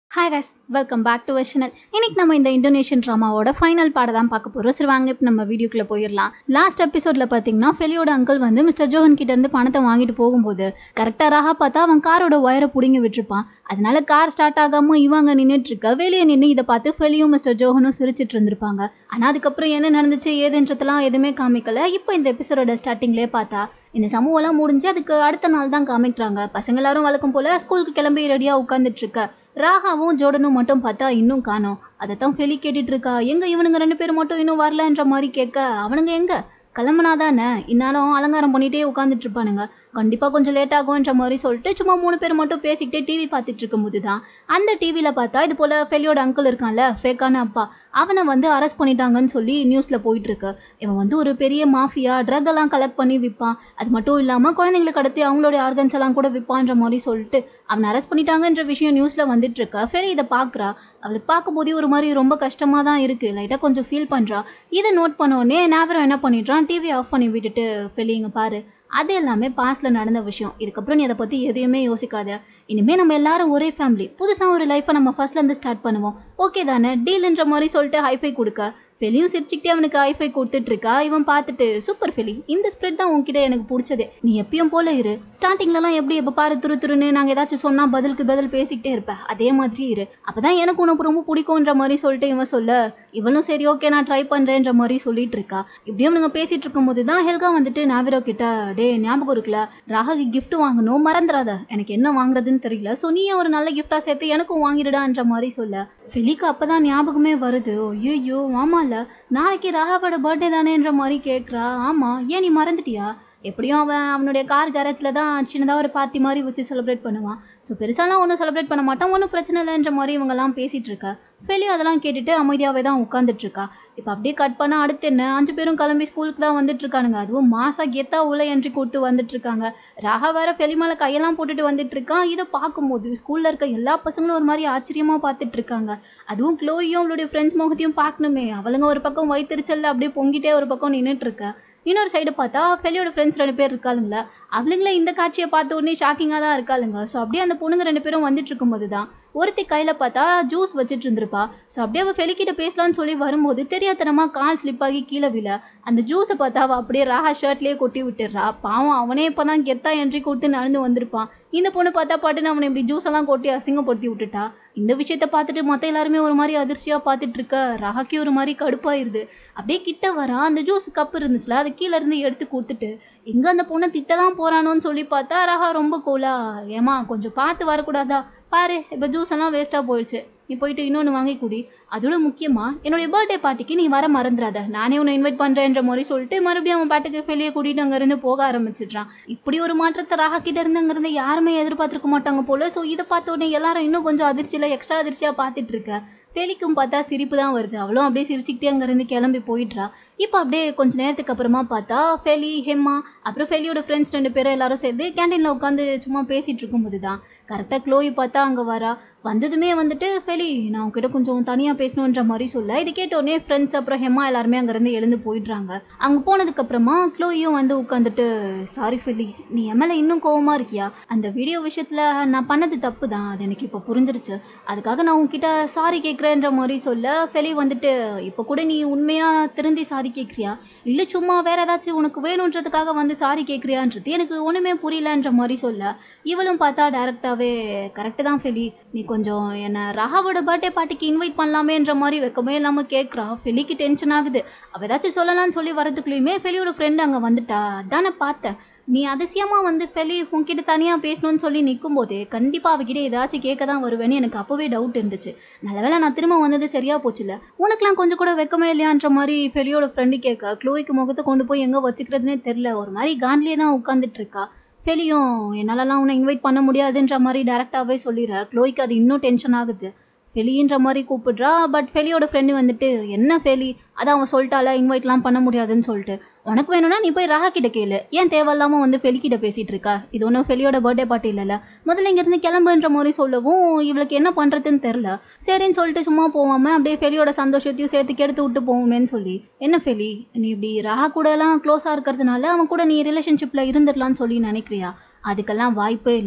hi guys welcome back to channel இன்னைக்கு நம்ம இந்த இந்தோனேஷியன் ட்ராமாவோட ஃபைனல் பாட தான் பார்க்க போகிறோம் சரி வாங்க இப்போ நம்ம வீடியோக்குள்ளே போயிடலாம் லாஸ்ட் எபிசோடில் பார்த்தீங்கன்னா ஃபெலியோட அங்கிள் வந்து மிஸ்டர் ஜோஹன் கிட்ட இருந்து பணத்தை வாங்கிட்டு போகும்போது கரெக்டாக ராகா பார்த்தா அவன் காரோட ஒயரை பிடுங்கி விட்டுருப்பான் அதனால கார் ஸ்டார்ட் ஆகாமல் இவங்க நின்றுட்டு இருக்க வெளியே நின்று இதை பார்த்து ஃபெலியும் மிஸ்டர் ஜோஹனும் சிரிச்சிட்டு இருந்திருப்பாங்க ஆனால் அதுக்கப்புறம் என்ன நடந்துச்சு ஏதுன்றதெல்லாம் எதுவுமே காமிக்கல இப்போ இந்த எபிசோடோட ஸ்டார்டிங்லேயே பார்த்தா இந்த சமூகம்லாம் முடிஞ்சு அதுக்கு அடுத்த நாள் தான் காமிக்கிறாங்க பசங்க எல்லாரும் வழக்கம் போல் ஸ்கூலுக்கு கிளம்பி ரெடியாக உட்காந்துட்டு இருக்க ராகாவும் ஜோர்டனும் மட்டும் பார்த்தா இன்னும் காணோம் அதைத்தான் ஃபெலி கேட்டுட்டு இருக்கா எங்க இவனுங்க ரெண்டு பேரும் மட்டும் இன்னும் வரலன்ற மாதிரி கேட்க அவனுங்க எங்க கிளம்புனாதானே இந்நேரம் அலங்காரம் பண்ணிட்டே உட்காந்துட்டு இருப்பானுங்க கண்டிப்பாக கொஞ்சம் லேட் ஆகும்ன்ற மாதிரி சொல்லிட்டு சும்மா மூணு பேர் மட்டும் பேசிக்கிட்டே டிவி பார்த்துட்டு இருக்கும்போது தான் அந்த டிவியில் பார்த்தா இது போல் ஃபெலியோட அங்கிள் இருக்கான்ல ஃபேக்கான அப்பா அவனை வந்து அரெஸ்ட் பண்ணிட்டாங்கன்னு சொல்லி நியூஸில் போயிட்டு இருக்கு இவன் வந்து ஒரு பெரிய மாஃபியா ட்ரக் எல்லாம் கலெக்ட் பண்ணி விற்பான் அது மட்டும் இல்லாமல் குழந்தைங்களை கடத்தி அவங்களுடைய ஆர்கன்ஸ் எல்லாம் கூட விற்பான்ற மாதிரி சொல்லிட்டு அவனை அரெஸ்ட் பண்ணிட்டாங்கன்ற விஷயம் நியூஸில் வந்துட்டு இருக்கா ஃபெரி இதை பார்க்குறா அவளுக்கு பார்க்கும்போதே ஒரு மாதிரி ரொம்ப கஷ்டமாக தான் இருக்குது லைட்டாக கொஞ்சம் ஃபீல் பண்ணுறா இதை நோட் பண்ண உடனே நேவரம் என்ன பண்ணிடுறான் டிவி ஆஃப் பண்ணி விட்டுட்டு ஃபெலிங்க பாரு அது எல்லாமே பாஸ்டில் நடந்த விஷயம் இதுக்கப்புறம் நீ அதை பற்றி எதையுமே யோசிக்காத இனிமேல் நம்ம எல்லாரும் ஒரே ஃபேமிலி புதுசாக ஒரு லைஃப்பை நம்ம ஃபர்ஸ்ட்லேருந்து ஸ்டார்ட் பண்ணுவோம் ஓகே தானே டீல்ன்ற மாதிரி சொல்லிட்டு ஹைஃபை கொடுக்க ஃபெலியும் சிரிச்சுக்கிட்டே அவனுக்கு ஹைஃபை கொடுத்துட்டு இருக்கா இவன் பார்த்துட்டு சூப்பர் ஃபெலி இந்த ஸ்ப்ரெட் தான் உன்கிட்ட எனக்கு பிடிச்சது நீ எப்பயும் போல இரு ஸ்டார்டிங்லலாம் எப்படி எப்போ பாரு துரு துருன்னு நாங்கள் ஏதாச்சும் சொன்னால் பதிலுக்கு பதில் பேசிக்கிட்டே இருப்பேன் அதே மாதிரி இரு அப்போ தான் எனக்கு உனக்கு ரொம்ப பிடிக்கும்ன்ற மாதிரி சொல்லிட்டு இவன் சொல்ல இவனும் சரி ஓகே நான் ட்ரை பண்ணுறேன்ற மாதிரி சொல்லிட்டு இருக்கா இப்படியும் நீங்கள் பேசிட்டு இருக்கும்போது தான் ஹெல்கா வந்துட்டு நாவிரோ கிட்ட டே ஞாபகம் இருக்குல்ல ராகாக்கு gift வாங்கணும் மறந்துடாத எனக்கு என்ன வாங்குறதுன்னு தெரியல ஸோ நீயும் ஒரு நல்ல கிஃப்டாக சேர்த்து எனக்கும் வாங்கிடுடான்ற மாதிரி சொல்ல ஃபெலிக்கு அப்போ தான் ஞாபகமே வருது ஐயோ ஆமாம்ல நாளைக்கு ராகாவோட பர்த்டே தானேன்ற மாதிரி கேட்குறா ஆமாம் ஏன் நீ மறந்துட்டியா எப்படியும் அவன் அவனுடைய கார் கேரேஜில் தான் சின்னதாக ஒரு பார்ட்டி மாதிரி வச்சு செலிப்ரேட் பண்ணுவான் ஸோ பெருசாலாம் ஒன்றும் செலிப்ரேட் பண்ண மாட்டான் ஒன்றும் பிரச்சனை இல்லைன்ற மாதிரி இவங்கெல்லாம் பேசிகிட்டு இருக்கா ஃபெலியும் அதெல்லாம் கேட்டுட்டு அமைதியாகவே தான் உட்காந்துட்டு இருக்கா இப்போ அப்படியே கட் பண்ணால் அடுத்து என்ன அஞ்சு பேரும் கிளம்பி ஸ்கூலுக்கு தான் வந்துட்டு இருக்கானுங்க அதுவும் மாசா கெத்தா உள்ள என்ட்ரி கொடுத்து வந்துட்டு இருக்காங்க ராகா வேற ஃபெலி மேலே கையெல்லாம் போட்டுட்டு வந்துட்டு இருக்கான் இதை பார்க்கும்போது ஸ்கூலில் இருக்க எல்லா பசங்களும் ஒரு மாதிரி ஆச்சரியமாக பார்த்துட்டு இருக்காங்க அதுவும் க்ளோயும் அவளுடைய ஃப்ரெண்ட்ஸ் முகத்தையும் பார்க்கணுமே அவளுங்க ஒரு பக்கம் வயிற்றுச்சல்ல அப்படியே பொங்கிட்டே ஒரு பக்கம் நின்றுட்டு இருக்கா இன்னொரு சைடு பார்த்தா ஃபெலியோட ஃப்ரெண்ட்ஸ் ரெண்டு பேர் இருக்காளுங்களா அவளுங்களே இந்த காட்சியை பார்த்த உடனே ஷாக்கிங்காக தான் இருக்காளுங்க ஸோ அப்படியே அந்த பொண்ணுங்க ரெண்டு பேரும் வந்துட்டு இருக்கும்போது தான் ஒருத்தி கையில் பார்த்தா ஜூஸ் வச்சுட்டு இருந்திருப்பா ஸோ அப்படியே அவள் ஃபெலிக்கிட்ட பேசலாம்னு சொல்லி வரும்போது தெரியாதனமாக கால் ஸ்லிப் ஆகி கீழே விழ அந்த ஜூஸை பார்த்தா அவள் அப்படியே ராகா ஷர்ட்லேயே கொட்டி விட்டுடுறா பாவம் அவனே இப்போ தான் கெத்தா என்ட்ரி கொடுத்து நடந்து வந்திருப்பான் இந்த பொண்ணு பார்த்தா பாட்டுன்னு அவனை இப்படி ஜூஸ் எல்லாம் கொட்டி அசிங்கப்படுத்தி விட்டுட்டா இந்த விஷயத்த பார்த்துட்டு மற்ற எல்லாருமே ஒரு மாதிரி அதிர்ச்சியாக பார்த்துட்டு இருக்க ராகாக்கி ஒரு மாதிரி கடுப்பாயிருது அப்படியே கிட்ட வரா அந்த ஜூஸ் கப் இருந்துச்சுல அதை கீழே இருந்து எடுத்து கொடுத்துட்டு எங்கே அந்த பொண்ணை திட்ட தான் போகிறானோன்னு சொல்லி பார்த்தா ராகா ரொம்ப கூலா ஏமா கொஞ்சம் பார்த்து வரக்கூடாதா பாரு இப்போ ஜூஸ் எல்லாம் வேஸ்ட்டாக போயிடுச்சு நீ போயிட்டு இன்னொன்று வாங்கி குடி அதோட முக்கியமாக என்னுடைய பர்த்டே பார்ட்டிக்கு நீ வர மறந்துடாத நானே உன்னை இன்வைட் பண்ணுறேன்ற மாதிரி சொல்லிட்டு மறுபடியும் அவன் பாட்டுக்கு வெளியே கூட்டிகிட்டு அங்கேருந்து போக ஆரம்பிச்சிடுறான் இப்படி ஒரு மாற்றத்தை ராகா கிட்ட இருந்து அங்கேருந்து யாருமே எதிர்பார்த்துருக்க மாட்டாங்க போல ஸோ இதை பார்த்த உடனே எல்லாரும் இன்னும் கொஞ்சம் அதிர்ச்சியில் எக்ஸ்ட்ரா அதிர்ச்சியாக பார்த்துட்டு இருக்க ஃபெலிக்கும் பார்த்தா சிரிப்பு தான் வருது அவளும் அப்படியே சிரிச்சுக்கிட்டே அங்கேருந்து கிளம்பி போயிடுறா இப்போ அப்படியே கொஞ்ச நேரத்துக்கு அப்புறமா பார்த்தா ஃபெலி ஹெம்மா அப்புறம் ஃபெலியோட ஃப்ரெண்ட்ஸ் ரெண்டு பேரும் எல்லாரும் சேர்ந்து கேண்டீனில் உட்காந்து சும்மா பேசிகிட்டு இருக்கும்போது தான் கரெக்டாக க்ளோயி பார்த்தா அங்கே வரா வந்ததுமே வந்துட்டு ஃபெலி நான் உங்ககிட்ட கொஞ்சம் தனியாக பேசணுன்ற மாதிரி சொல்ல இது கேட்டோடனே ஃப்ரெண்ட்ஸ் அப்புறம் ஹெம்மா எல்லாருமே அங்கேருந்து எழுந்து போயிடுறாங்க அங்கே போனதுக்கப்புறமா க்ளோயும் வந்து உட்காந்துட்டு சாரி ஃபெலி நீ என் மேலே இன்னும் கோவமாக இருக்கியா அந்த வீடியோ விஷயத்தில் நான் பண்ணது தப்பு தான் அது எனக்கு இப்போ புரிஞ்சிருச்சு அதுக்காக நான் உன்கிட்ட சாரி கேட்குறேன்ற மாதிரி சொல்ல ஃபெலி வந்துட்டு இப்போ கூட நீ உண்மையாக திருந்தி சாரி கேட்குறியா இல்லை சும்மா வேற ஏதாச்சும் உனக்கு வேணுன்றதுக்காக வந்து சாரி கேட்குறியான்றது எனக்கு ஒன்றுமே புரியலன்ற மாதிரி சொல்ல இவளும் பார்த்தா டேரெக்டாகவே கரெக்டு தான் ஃபெலி நீ கொஞ்சம் என்னை ராகாவோட பர்த்டே பார்ட்டிக்கு இன்வைட் பண்ணலாமேன்ற மாதிரி வெக்கமே இல்லாமல் கேட்குறா ஃபெலிக்கு டென்ஷன் ஆகுது அவள் ஏதாச்சும் சொல்லலாம்னு சொல்லி வரதுக்குள்ளேயுமே ஃபெலியோட ஃப்ரெண்டு அங்கே வந்துட்டா அதானே பார்த்தேன் நீ அதிசயமாக வந்து ஃபெலி உன்கிட்ட தனியாக பேசணும்னு சொல்லி நிற்கும் போதே கண்டிப்பாக அவகிட்ட ஏதாச்சும் கேட்க தான் வருவேன்னு எனக்கு அப்போவே டவுட் இருந்துச்சு நல்ல வேளை நான் திரும்ப வந்தது சரியாக போச்சுல உனக்குலாம் கொஞ்சம் கூட வெக்கமே இல்லையான்ற மாதிரி ஃபெலியோட ஃப்ரெண்டு கேட்க க்ளோய்க்கு முகத்தை கொண்டு போய் எங்கே வச்சுக்கிறதுனே தெரில ஒரு மாதிரி கான்லேயே தான் உட்காந்துட்டு இருக்கா ஃபெலியும் என்னாலலாம் உன்னை இன்வைட் பண்ண முடியாதுன்ற மாதிரி டேரெக்டாகவே சொல்லிடுற க்ளோய்க்கு அது இன்னும் டென்ஷன் ஆகுது ஃபெலின்ற மாதிரி கூப்பிடுறா பட் ஃபெலியோட ஃப்ரெண்டு வந்துட்டு என்ன ஃபெலி அதான் அவன் சொல்லிட்டால இன்வைட்லாம் பண்ண முடியாதுன்னு சொல்லிட்டு உனக்கு வேணும்னா நீ போய் ராகா கிட்ட கேளு ஏன் தேவையில்லாமல் வந்து ஃபெலிக்கிட்ட பேசிகிட்டு இருக்கா இது ஒன்றும் ஃபெலியோட பர்த்டே பார்ட்டி இல்லைல்ல முதல்ல இங்கேருந்து கிளம்புன்ற மாதிரி சொல்லவும் இவளுக்கு என்ன பண்ணுறதுன்னு தெரில சரின்னு சொல்லிட்டு சும்மா போவாமல் அப்படியே ஃபெலியோட சந்தோஷத்தையும் சேர்த்து கெடுத்து விட்டு போவோமேன்னு சொல்லி என்ன ஃபெலி நீ இப்படி ராகா கூடலாம் க்ளோஸாக இருக்கிறதுனால அவன் கூட நீ ரிலேஷன்ஷிப்பில் இருந்துடலான்னு சொல்லி நினைக்கிறியா அதுக்கெல்லாம் வாய்ப்பே இல்லை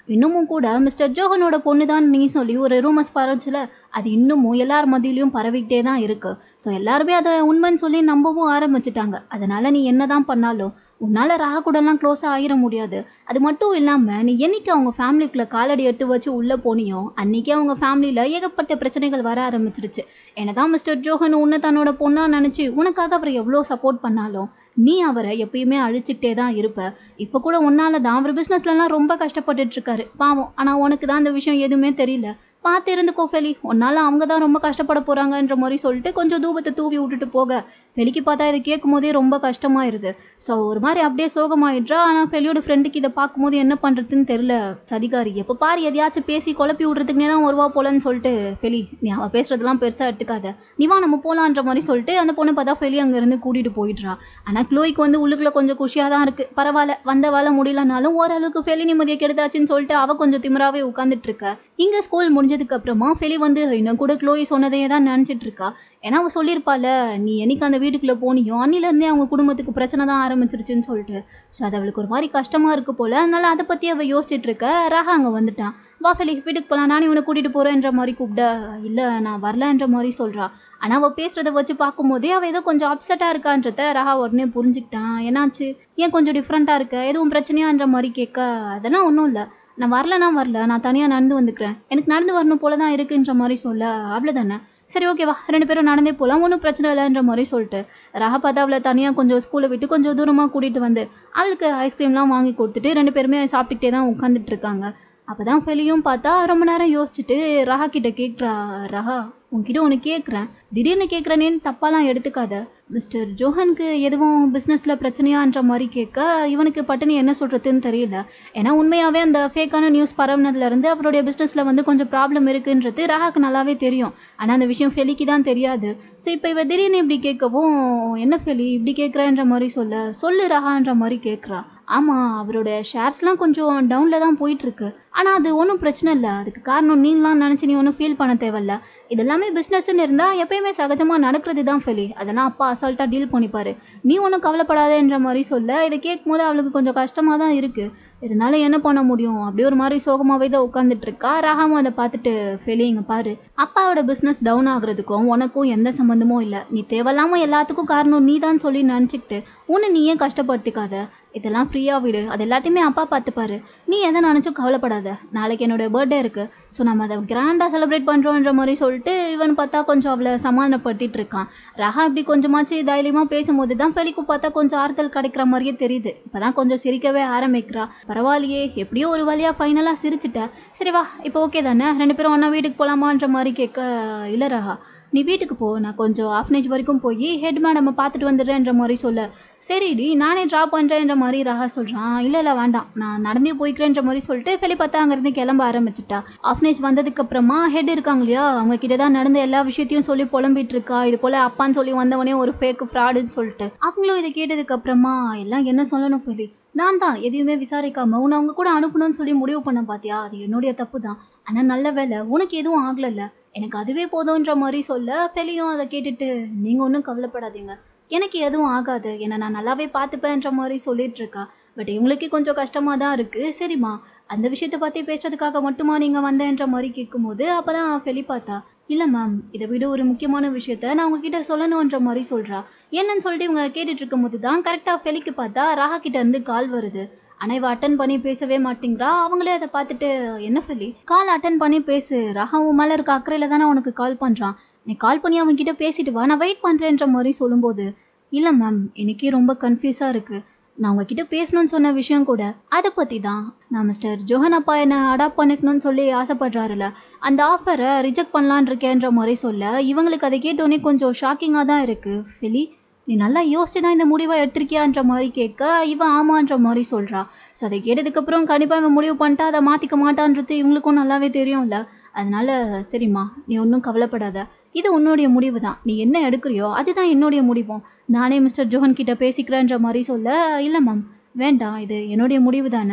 இன்னமும் கூட மிஸ்டர் ஜோஹனோட பொண்ணு தான் நீ சொல்லி ஒரு ரூமர்ஸ் பரவச்சுல அது இன்னமும் எல்லார் மத்தியிலையும் பரவிக்கிட்டே தான் இருக்கு ஸோ எல்லாருமே அதை உண்மைன்னு சொல்லி நம்பவும் ஆரம்பிச்சிட்டாங்க அதனால நீ என்னதான் பண்ணாலும் உன்னால் ராக கூடலாம் க்ளோஸாக ஆகிட முடியாது அது மட்டும் இல்லாமல் நீ என்னைக்கு அவங்க ஃபேமிலிக்குள்ளே காலடி எடுத்து வச்சு உள்ளே போனியோ அன்றைக்கே அவங்க ஃபேமிலியில் ஏகப்பட்ட பிரச்சனைகள் வர ஆரம்பிச்சிருச்சு என்னதான் மிஸ்டர் ஜோஹன் உன்னை தன்னோட பொண்ணாக நினச்சி உனக்காக அவர் எவ்வளோ சப்போர்ட் பண்ணாலும் நீ அவரை எப்பயுமே அழிச்சிக்கிட்டே தான் இருப்ப இப்போ கூட உன்னால தான் அவர் பிஸ்னஸ்லலாம் ரொம்ப கஷ்டப்பட்டுட்டு இருக்காரு பாவம் ஆனால் உனக்கு தான் அந்த விஷயம் எதுவுமே தெரியல பார்த்து இருந்துக்கோ ஃபெலி உன்னால அவங்க தான் ரொம்ப கஷ்டப்பட போகிறாங்கன்ற மாதிரி சொல்லிட்டு கொஞ்சம் தூபத்தை தூவி விட்டுட்டு போக ஃபெலிக்கு பார்த்தா இதை கேட்கும் போதே ரொம்ப கஷ்டமாயிருது ஸோ ஒரு மாதிரி அப்படியே சோகமாயிடுறா ஆனால் ஃபெலியோட ஃப்ரெண்டுக்கு இதை பார்க்கும்போது என்ன பண்ணுறதுன்னு தெரில சதிகாரி எப்போ பாரு எதையாச்சும் பேசி குழப்பி விட்றதுக்குனே தான் வருவா போலன்னு சொல்லிட்டு ஃபெலி நீ அவள் பேசுறதெல்லாம் பெருசாக எடுத்துக்காத நீ வா நம்ம போகலான்ற மாதிரி சொல்லிட்டு அந்த பொண்ணை பார்த்தா ஃபெலி அங்கேருந்து கூட்டிகிட்டு போயிடுறா ஆனால் க்ளோய்க்கு வந்து உள்ளுக்குள்ள கொஞ்சம் குஷியாக தான் இருக்குது பரவாயில்ல வந்த வேலை முடியலனாலும் ஓரளவுக்கு ஃபெலி நிம்மதியை கெடுதாச்சுன்னு சொல்லிட்டு அவள் கொஞ்சம் திமிராவே உட்காந்துட்டு இருக்கா இங்கே ஸ்கூல் முடிஞ்சதுக்கு அப்புறமா ஃபெலி வந்து இன்னும் கூட க்ளோய் சொன்னதையே தான் நினச்சிட்டு இருக்கா ஏன்னா அவள் சொல்லியிருப்பாள் நீ என்னைக்கு அந்த வீட்டுக்குள்ளே போனியோ அன்னிலேருந்தே அவங்க குடும்பத்துக்கு பிரச்சனை தான் ஆரம்பிச்சிருச்சுன்னு சொல்லிட்டு ஸோ அது அவளுக்கு ஒரு மாதிரி கஷ்டமாக இருக்கு போல் அதனால அதை பற்றி அவள் யோசிச்சுட்டு இருக்க ராகா அங்கே வந்துட்டான் வா ஃபெலி வீட்டுக்கு போகலாம் நானே இவனை கூட்டிகிட்டு போகிறேன்ற மாதிரி கூப்பிட இல்லை நான் வரலன்ற மாதிரி சொல்கிறா ஆனால் அவள் பேசுகிறத வச்சு பார்க்கும்போதே அவள் ஏதோ கொஞ்சம் அப்செட்டாக இருக்கான்றத ராகா உடனே புரிஞ்சுக்கிட்டான் என்னாச்சு ஏன் கொஞ்சம் டிஃப்ரெண்ட்டாக இருக்க எதுவும் பிரச்சனையான்ற மாதிரி கேட்க அதெல்லாம் ஒன்றும் இல்லை நான் வரலனா வரல நான் தனியாக நடந்து வந்துக்கிறேன் எனக்கு நடந்து வரணும் போல தான் இருக்குன்ற மாதிரி சொல்ல அவ்வளோதானே சரி ஓகேவா ரெண்டு பேரும் நடந்தே போகலாம் ஒன்றும் பிரச்சனை இல்லைன்ற மாதிரி சொல்லிட்டு ராகா பார்த்தா அவளை தனியாக கொஞ்சம் ஸ்கூலை விட்டு கொஞ்சம் தூரமாக கூட்டிகிட்டு வந்து அவளுக்கு ஐஸ்கிரீம்லாம் வாங்கி கொடுத்துட்டு ரெண்டு பேருமே சாப்பிட்டுக்கிட்டே தான் உட்காந்துட்டு இருக்காங்க அப்போ தான் ஃபெலியும் பார்த்தா ரொம்ப நேரம் யோசிச்சுட்டு ரஹா கிட்ட கேட்குறா ரஹா உன்கிட்ட ஒன்று கேட்குறேன் திடீர்னு கேட்குறேனேன்னு தப்பாலாம் எடுத்துக்காத மிஸ்டர் ஜோஹனுக்கு எதுவும் பிஸ்னஸில் பிரச்சனையான்ற மாதிரி கேட்க இவனுக்கு பட்டுன்னு என்ன சொல்கிறதுன்னு தெரியல ஏன்னா உண்மையாகவே அந்த ஃபேக்கான நியூஸ் பரவுனதுலேருந்து அவருடைய பிஸ்னஸில் வந்து கொஞ்சம் ப்ராப்ளம் இருக்குன்றது ராகாக்கு நல்லாவே தெரியும் ஆனால் அந்த விஷயம் ஃபெலிக்கு தான் தெரியாது ஸோ இப்போ இவ திடீர்னு இப்படி கேட்கவும் என்ன ஃபெலி இப்படி கேட்குறேன்ற மாதிரி சொல்ல சொல்லு ரஹான்ற மாதிரி கேட்குறா ஆமாம் அவரோட ஷேர்ஸ்லாம் கொஞ்சம் டவுனில் தான் போயிட்டுருக்கு ஆனால் அது ஒன்றும் பிரச்சனை இல்லை அதுக்கு காரணம் நீங்களாம் நினச்சி நீ ஒன்றும் ஃபீல் பண்ண தேவையில்ல இதெல்லாமே பிஸ்னஸ்ன்னு இருந்தால் எப்பயுமே சகஜமாக நடக்கிறது தான் ஃபெலி அதெல்லாம் அப்பா அசால்ட்டாக டீல் பண்ணிப்பாரு நீ ஒன்றும் கவலைப்படாதேன்ற மாதிரி சொல்ல இதை கேட்கும் போது அவளுக்கு கொஞ்சம் கஷ்டமாக தான் இருக்குது இருந்தாலும் என்ன பண்ண முடியும் அப்படியே ஒரு மாதிரி சோகமாகவே தான் உட்காந்துட்டு இருக்கா ராகாமும் அதை பார்த்துட்டு ஃபெலி இங்கே பாரு அப்பாவோட பிஸ்னஸ் டவுன் ஆகுறதுக்கும் உனக்கும் எந்த சம்மந்தமும் இல்லை நீ தேவையில்லாமல் எல்லாத்துக்கும் காரணம் நீ தான் சொல்லி நினச்சிக்கிட்டு உன்னை நீயே கஷ்டப்படுத்திக்காத இதெல்லாம் ஃப்ரீயாக விடு அது எல்லாத்தையுமே அப்பா பார்த்துப்பாரு நீ எதை நினச்சும் கவலைப்படாத நாளைக்கு என்னோட பர்த்டே இருக்குது ஸோ நம்ம அதை கிராண்டாக செலிப்ரேட் பண்ணுறோன்ற மாதிரி சொல்லிட்டு இவன் பார்த்தா கொஞ்சம் அவளை சமாதானப்படுத்திட்டு இருக்கான் ரஹா இப்படி கொஞ்சமாச்சு தைரியமாக பேசும்போது தான் பெலிக்கு பார்த்தா கொஞ்சம் ஆறுதல் கிடைக்கிற மாதிரியே தெரியுது இப்போ தான் கொஞ்சம் சிரிக்கவே ஆரம்பிக்கிறா பரவாயில்லையே எப்படியோ ஒரு வழியாக ஃபைனலாக சிரிச்சிட்ட சரி வா இப்போ ஓகே தானே ரெண்டு பேரும் ஒன்றா வீட்டுக்கு போகலாமான்ற மாதிரி கேட்க இல்லை ரஹா நீ வீட்டுக்கு போ நான் கொஞ்சம் ஆஃப்னேஜ் வரைக்கும் போய் ஹெட் மேடம் பார்த்துட்டு வந்துடுறேன்ற மாதிரி சொல்ல சரிடி நானே ட்ராப் பண்ணுறேன்ற மாதிரி ரஹா சொல்கிறான் இல்லை இல்லை வேண்டாம் நான் நடந்தே போய்க்கிறேன்ற மாதிரி சொல்லிட்டு ஃபெலி பார்த்தா அங்கேருந்து கிளம்ப ஆரம்பிச்சிட்டா ஆஃப்னேஜ் வந்ததுக்கு அப்புறமா ஹெட் இருக்காங்க இல்லையா அவங்க கிட்ட தான் நடந்த எல்லா விஷயத்தையும் சொல்லி புலம்பிட்டு இருக்கா இது போல் அப்பான்னு சொல்லி வந்தவனே ஒரு ஃபேக் ஃப்ராடுன்னு சொல்லிட்டு அவங்களும் இதை கேட்டதுக்கு அப்புறமா எல்லாம் என்ன சொல்லணும் ஃபெலி நான் தான் எதையுமே விசாரிக்காம உன்னை அவங்க கூட அனுப்பணும்னு சொல்லி முடிவு பண்ண பார்த்தியா அது என்னுடைய தப்பு தான் ஆனால் நல்ல வேலை உனக்கு எதுவும் ஆகலைல்ல எனக்கு அதுவே போதுன்ற மாதிரி சொல்ல ஃபெலியும் அதை கேட்டுட்டு நீங்கள் ஒன்றும் கவலைப்படாதீங்க எனக்கு எதுவும் ஆகாது என்னை நான் நல்லாவே பார்த்துப்பேன்ற மாதிரி சொல்லிட்டு இருக்கா பட் இவங்களுக்கே கொஞ்சம் கஷ்டமாக தான் இருக்குது சரிம்மா அந்த விஷயத்தை பற்றி பேசுறதுக்காக மட்டுமா நீங்கள் வந்தேன்ற மாதிரி கேட்கும்போது அப்போ தான் ஃபெலி பார்த்தா இல்லை மேம் இதை விட ஒரு முக்கியமான விஷயத்த நான் உங்ககிட்ட சொல்லணுன்ற மாதிரி சொல்கிறா என்னன்னு சொல்லிட்டு இவங்க கேட்டுட்டு இருக்கும்போது தான் கரெக்டாக ஃபெலிக்கு பார்த்தா ராகா கிட்ட இருந்து கால் வருது ஆனால் இவ அட்டன் பண்ணி பேசவே மாட்டேங்கிறா அவங்களே அதை பார்த்துட்டு என்ன ஃபெலி கால் அட்டன் பண்ணி பேசு ராகா உன் மேலே இருக்க அக்கறையில் தானே உனக்கு கால் பண்ணுறான் நீ கால் பண்ணி அவன் கிட்ட பேசிட்டு வா நான் வெயிட் பண்ணுறேன்ற மாதிரி சொல்லும்போது இல்லை மேம் எனக்கே ரொம்ப கன்ஃபியூஸாக இருக்குது நான் உங்ககிட்ட பேசணும்னு சொன்ன விஷயம் கூட அதை பற்றி தான் நான் மிஸ்டர் ஜோஹன் அப்பா என்னை அடாப்ட் பண்ணிக்கணும்னு சொல்லி ஆசைப்படுறாருல அந்த ஆஃபரை ரிஜெக்ட் பண்ணலான் இருக்கேன்ற மாதிரி சொல்ல இவங்களுக்கு அதை கேட்டோன்னே கொஞ்சம் ஷாக்கிங்காக தான் இருக்குது ஃபெலி நீ நல்லா யோசிச்சு தான் இந்த முடிவை எடுத்திருக்கியான்ற மாதிரி கேட்க இவன் ஆமான்ற மாதிரி சொல்கிறா ஸோ அதை கேட்டதுக்கப்புறம் கண்டிப்பாக இவன் முடிவு பண்ணிட்டா அதை மாற்றிக்க மாட்டான்றது இவங்களுக்கும் நல்லாவே தெரியும்ல அதனால சரிம்மா நீ ஒன்றும் கவலைப்படாத இது உன்னுடைய முடிவு தான் நீ என்ன எடுக்கிறியோ அதுதான் என்னுடைய முடிவும் நானே மிஸ்டர் ஜோஹன் கிட்ட பேசிக்கிறேன்ற மாதிரி சொல்ல இல்லை மேம் வேண்டாம் இது என்னுடைய முடிவு தானே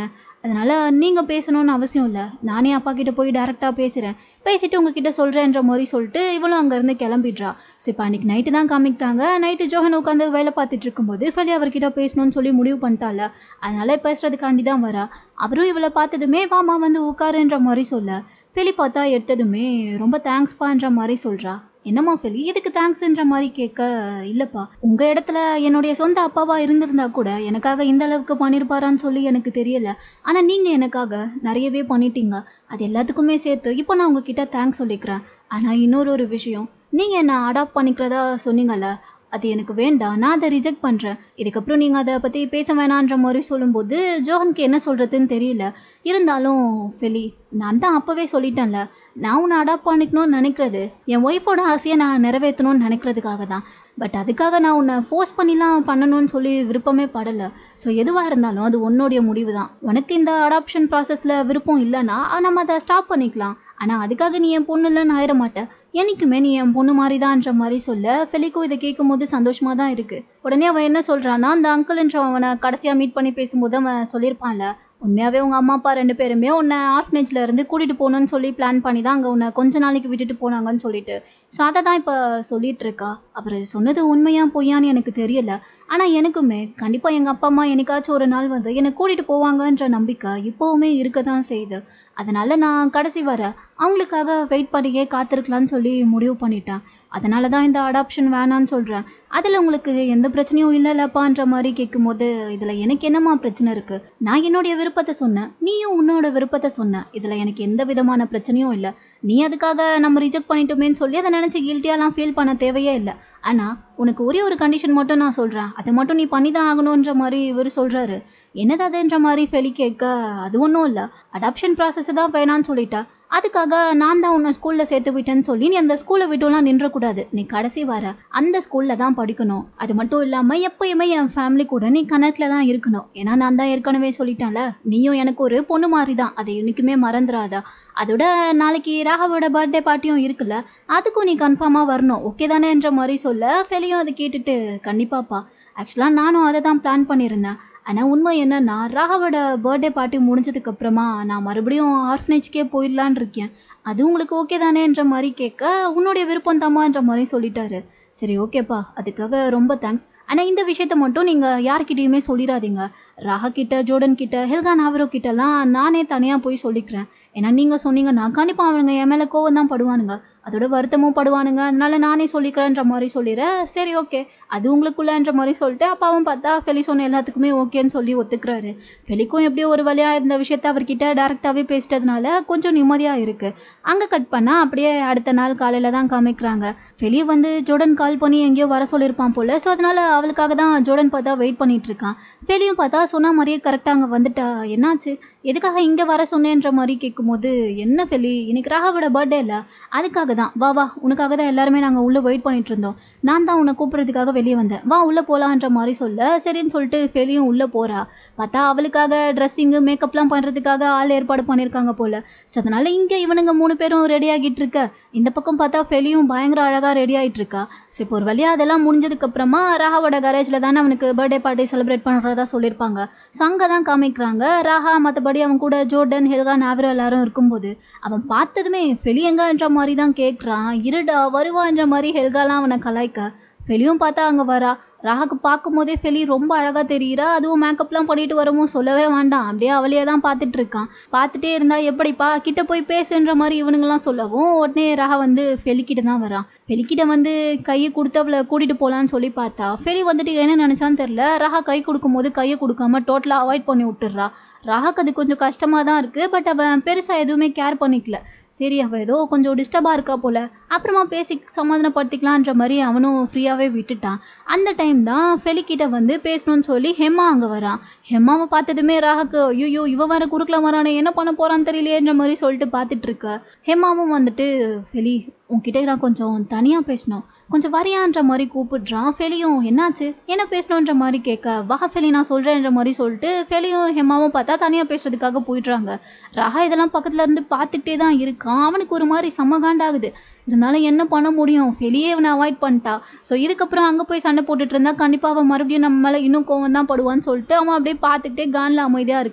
அதனால் நீங்கள் பேசணும்னு அவசியம் இல்லை நானே அப்பா கிட்ட போய் டேரெக்டாக பேசுகிறேன் பேசிட்டு உங்ககிட்ட சொல்கிறேன்ற மாதிரி சொல்லிட்டு இவளும் அங்கேருந்து கிளம்பிடுறா ஸோ இப்போ அன்றைக்கி நைட்டு தான் காமிக்கிறாங்க நைட்டு ஜோஹன் உட்காந்து வேலை பார்த்துட்டு இருக்கும்போது ஃபெலி அவர்கிட்ட பேசணும்னு சொல்லி முடிவு பண்ணிட்டால அதனால் பேசுறதுக்காண்டி தான் வரா அவரும் இவளை பார்த்ததுமே வாமா வந்து உட்காருன்ற மாதிரி சொல்ல ஃபெலி பார்த்தா எடுத்ததுமே ரொம்ப தேங்க்ஸ்பான்ற மாதிரி சொல்கிறா என்னம்மா ஃபெலி எதுக்கு தேங்க்ஸ்ன்ற மாதிரி கேட்க இல்லைப்பா உங்கள் இடத்துல என்னுடைய சொந்த அப்பாவா இருந்திருந்தா கூட எனக்காக இந்த அளவுக்கு பண்ணியிருப்பாரான்னு சொல்லி எனக்கு தெரியல ஆனால் நீங்கள் எனக்காக நிறையவே பண்ணிட்டீங்க அது எல்லாத்துக்குமே சேர்த்து இப்போ நான் உங்ககிட்ட தேங்க்ஸ் சொல்லிக்கிறேன் ஆனால் இன்னொரு ஒரு விஷயம் நீங்கள் என்னை அடாப்ட் பண்ணிக்கிறதா சொன்னீங்கல்ல அது எனக்கு வேண்டாம் நான் அதை ரிஜெக்ட் பண்ணுறேன் இதுக்கப்புறம் நீங்கள் அதை பற்றி பேச வேணான்ற மாதிரி சொல்லும்போது ஜோஹனுக்கு என்ன சொல்கிறதுன்னு தெரியல இருந்தாலும் ஃபெலி நான் தான் அப்போவே சொல்லிட்டேன்ல நான் உன்னை அடாப்ட் பண்ணிக்கணும்னு நினைக்கிறது என் ஒய்ஃபோட ஆசையை நான் நிறைவேற்றணும்னு நினைக்கிறதுக்காக தான் பட் அதுக்காக நான் உன்னை ஃபோர்ஸ் பண்ணிலாம் பண்ணணும்னு சொல்லி விருப்பமே படலை ஸோ எதுவாக இருந்தாலும் அது உன்னுடைய முடிவு தான் உனக்கு இந்த அடாப்ஷன் ப்ராசஸில் விருப்பம் இல்லைன்னா நம்ம அதை ஸ்டாப் பண்ணிக்கலாம் ஆனால் அதுக்காக நீ என் பொண்ணு இல்லைன்னு ஆயிட மாட்டேன் என்னைக்குமே நீ என் பொண்ணு மாதிரி தான்ன்ற மாதிரி சொல்ல ஃபெலிக்கும் இதை கேட்கும் போது சந்தோஷமாக தான் இருக்குது உடனே அவன் என்ன சொல்கிறான்னா அந்த அங்கிள்ன்ற அவனை கடைசியாக மீட் பண்ணி பேசும்போது அவன் சொல்லியிருப்பான்ல உண்மையாகவே உங்கள் அம்மா அப்பா ரெண்டு பேருமே உன்னை ஆர்ஃபனேஜில் இருந்து கூட்டிகிட்டு போகணுன்னு சொல்லி பிளான் பண்ணி தான் அங்கே உன்னை கொஞ்ச நாளைக்கு விட்டுட்டு போனாங்கன்னு சொல்லிட்டு ஸோ அதை தான் இப்போ சொல்லிட்டு இருக்கா அவர் சொன்னது உண்மையா பொய்யான்னு எனக்கு தெரியல ஆனால் எனக்குமே கண்டிப்பாக எங்கள் அப்பா அம்மா என்னைக்காச்சும் ஒரு நாள் வந்து என்னை கூட்டிகிட்டு போவாங்கன்ற நம்பிக்கை இப்போவுமே இருக்க தான் செய்யுது அதனால் நான் கடைசி வர அவங்களுக்காக வெயிட் பண்ணியே காத்திருக்கலான்னு சொல்லி முடிவு பண்ணிட்டேன் அதனால தான் இந்த அடாப்ஷன் வேணான்னு சொல்கிறேன் அதில் உங்களுக்கு எந்த பிரச்சனையும் இல்லைல்லப்பான்ற மாதிரி கேட்கும்போது இதில் எனக்கு என்னம்மா பிரச்சனை இருக்குது நான் என்னுடைய விருப்பத்தை சொன்னேன் நீயும் உன்னோட விருப்பத்தை சொன்ன இதில் எனக்கு எந்த விதமான பிரச்சனையும் இல்லை நீ அதுக்காக நம்ம ரிஜெக்ட் பண்ணிட்டோமேன்னு சொல்லி அதை நினச்சி கில்ட்டியாலாம் ஃபீல் பண்ண தேவையே இல்லை ஆனால் உனக்கு ஒரே ஒரு கண்டிஷன் மட்டும் நான் சொல்கிறேன் அதை மட்டும் நீ பண்ணி தான் ஆகணுன்ற மாதிரி இவர் சொல்கிறாரு என்னது அதுன்ற மாதிரி ஃபெலி கேட்க அது ஒன்றும் இல்லை அடாப்ஷன் ப்ராசஸ் தான் வேணான்னு சொல்லிட்டா அதுக்காக நான் தான் உன்னை ஸ்கூலில் சேர்த்து விட்டேன்னு சொல்லி நீ அந்த ஸ்கூலை விட்டுலாம் நின்றக்கூடாது நீ கடைசி வர அந்த ஸ்கூலில் தான் படிக்கணும் அது மட்டும் இல்லாமல் எப்பயுமே என் ஃபேமிலி கூட நீ கணக்கில் தான் இருக்கணும் ஏன்னா நான் தான் ஏற்கனவே சொல்லிட்டேன்ல நீயும் எனக்கு ஒரு பொண்ணு மாதிரி தான் அதை என்றைக்குமே மறந்துடாதா அதோட நாளைக்கு ராகவோட பர்த்டே பார்ட்டியும் இருக்குல்ல அதுக்கும் நீ கன்ஃபார்மாக வரணும் ஓகே தானேன்ற மாதிரி சொல்ல ஃபெலியும் அதை கேட்டுட்டு கண்டிப்பாப்பா ஆக்சுவலாக நானும் அதை தான் பிளான் பண்ணியிருந்தேன் ஆனால் உண்மை என்னன்னா ராகவோட பர்த்டே பார்ட்டி முடிஞ்சதுக்கப்புறமா நான் மறுபடியும் ஆர்ஃபனேஜ்க்கே போயிடலான் இருக்கேன் அது உங்களுக்கு ஓகே தானேன்ற மாதிரி கேட்க உன்னுடைய விருப்பம் தாமான்ற மாதிரி சொல்லிட்டாரு சரி ஓகேப்பா அதுக்காக ரொம்ப தேங்க்ஸ் ஆனால் இந்த விஷயத்த மட்டும் நீங்கள் யார்கிட்டயுமே சொல்லிடாதீங்க ராகா கிட்ட ஜோர்டன் கிட்ட ஹெல்கா நாவரோ கிட்டலாம் நானே தனியாக போய் சொல்லிக்கிறேன் ஏன்னா நீங்கள் சொன்னீங்கன்னா கண்டிப்பாக அவங்க என் மேலே கோவம் தான் படுவானுங்க அதோட வருத்தமும் படுவானுங்க அதனால நானே சொல்லிக்கிறேன்ற மாதிரி சொல்லிடுறேன் சரி ஓகே அது உங்களுக்குள்ளன்ற மாதிரி சொல்லிட்டு அப்பாவும் பார்த்தா ஃபெலி சொன்ன எல்லாத்துக்குமே ஓகேன்னு சொல்லி ஒத்துக்கிறாரு ஃபெலிக்கும் எப்படியோ ஒரு வழியாக இருந்த விஷயத்த அவர்கிட்ட டேரெக்டாகவே பேசிட்டதுனால கொஞ்சம் நிம்மதியாக இருக்குது அங்கே கட் பண்ணால் அப்படியே அடுத்த நாள் காலையில் தான் காமிக்கிறாங்க ஃபெலி வந்து ஜோர்டன் கால் பண்ணி எங்கேயோ வர சொல்லியிருப்பான் போல் ஸோ அதனால் அவளுக்காக தான் ஜோர்டன் பார்த்தா வெயிட் பண்ணிட்டு இருக்கான் ஃபெலியும் பார்த்தா சொன்ன மாதிரியே கரெக்டாக அங்கே வந்துட்டா என்னாச்சு எதுக்காக இங்கே வர சொன்னேன்ற மாதிரி கேட்கும்போது என்ன ஃபெலி இன்னைக்கு ராகாவோட பர்த்டே இல்லை அதுக்காக தான் வா வா உனக்காக தான் எல்லாருமே நாங்கள் உள்ளே வெயிட் பண்ணிட்டு இருந்தோம் நான் தான் உன்னை கூப்பிட்றதுக்காக வெளியே வந்தேன் வா உள்ளே போகலான்ற மாதிரி சொல்ல சரின்னு சொல்லிட்டு ஃபெலியும் உள்ளே போகிறா பார்த்தா அவளுக்காக ட்ரெஸ்ஸிங்கு மேக்கப்லாம் பண்ணுறதுக்காக ஆள் ஏற்பாடு பண்ணியிருக்காங்க போல் ஸோ அதனால் இங்கே இவனுங்க மூணு பேரும் ரெடி ஆகிட்டு இருக்க இந்த பக்கம் பார்த்தா ஃபெலியும் பயங்கர அழகாக ரெடி ஆகிட்டு இருக்கா ஸோ இப்போ ஒரு வழியாக அதெல்லாம் முடிஞ்சதுக்கப்புறமா ராகாவோட கரேஜில் தானே அவனுக்கு பர்த்டே பார்ட்டி செலிப்ரேட் பண்ணுறதா சொல்லியிருப்பாங்க ஸோ அங்கே தான் காமிக்கிறாங்க ராகா மற்றபடி அவன் கூட ஜோர்டன் ஹெல்கா நாவரோ எல்லாரும் இருக்கும்போது அவன் பார்த்ததுமே ஃபெலியங்கன்ற மாதிரி தான் கேட்குறான் இருடா வருவான்ற மாதிரி ஹெல்காலாம் அவனை கலாய்க்க ஃபெலியும் பார்த்தா அங்கே வரா ராகாக்கு பார்க்கும்போதே ஃபெலி ரொம்ப அழகாக தெரிகிறா அதுவும் மேக்கப்லாம் பண்ணிட்டு வரவும் சொல்லவே வேண்டாம் அப்படியே அவளையே தான் பார்த்துட்டு இருக்கான் பார்த்துட்டே இருந்தா எப்படிப்பா கிட்ட போய் பேசுன்ற மாதிரி இவனுங்கெல்லாம் சொல்லவும் உடனே ராகா வந்து ஃபெலிக்கிட்ட தான் வரான் ஃபெலிக்கிட்ட வந்து கையை கொடுத்து அவளை கூட்டிகிட்டு போகலான்னு சொல்லி பார்த்தா ஃபெலி வந்துட்டு என்ன நினச்சான்னு தெரில ராகா கை கொடுக்கும்போது கையை கொடுக்காம டோட்டலாக அவாய்ட் பண்ணி விட்டுறா ராகாக்கு அது கொஞ்சம் கஷ்டமாக தான் இருக்குது பட் அவன் பெருசாக எதுவுமே கேர் பண்ணிக்கல சரி அவள் ஏதோ கொஞ்சம் டிஸ்டர்பாக இருக்கா போல் அப்புறமா பேசி சமாதானப்படுத்திக்கலான்ற மாதிரி அவனும் ஃப்ரீயாகவே விட்டுட்டான் அந்த டைம் தான் ஃபெலிக்கிட்ட வந்து பேசணும்னு சொல்லி ஹெம்மா அங்கே வரான் ஹெம்மாவை பார்த்ததுமே ராகாக்கு ஐயோ இவ வர குறுக்கில் வரானே என்ன பண்ண போகிறான்னு தெரியலையேன்ற மாதிரி சொல்லிட்டு பார்த்துட்டு இருக்க ஹெம்மாவும் வந்துட்டு ஃபெலி உன்கிட்ட நான் கொஞ்சம் தனியாக பேசணும் கொஞ்சம் வரியான்ற மாதிரி கூப்பிடுறான் ஃபெலியும் என்னாச்சு என்ன பேசணுன்ற மாதிரி கேட்க வா ஃபெலி நான் சொல்கிறேன்ற மாதிரி சொல்லிட்டு ஃபெலியும் ஹெம்மாவும் பார்த்தா தனியாக பேசுறதுக்காக போயிடுறாங்க ராகா இதெல்லாம் பக்கத்தில் இருந்து பார்த்துட்டே தான் இருக்கான் அவனுக்கு ஒரு மாதிரி சமகாண்டாகுது இருந்தாலும் என்ன பண்ண முடியும் ஃபெலியே அவனை அவாய்ட் பண்ணிட்டா ஸோ இதுக்கப்புறம் அங்கே போய் சண்டை போட்டுட்டு இருந்தா கண்டிப்பாக அவன் மறுபடியும் நம்ம மேலே இன்னும் கோவம் தான் படுவான்னு சொல்லிட்டு அவன் அப்படியே பார்த்துக்கிட்டே கானில் அமைதியாக இருக்க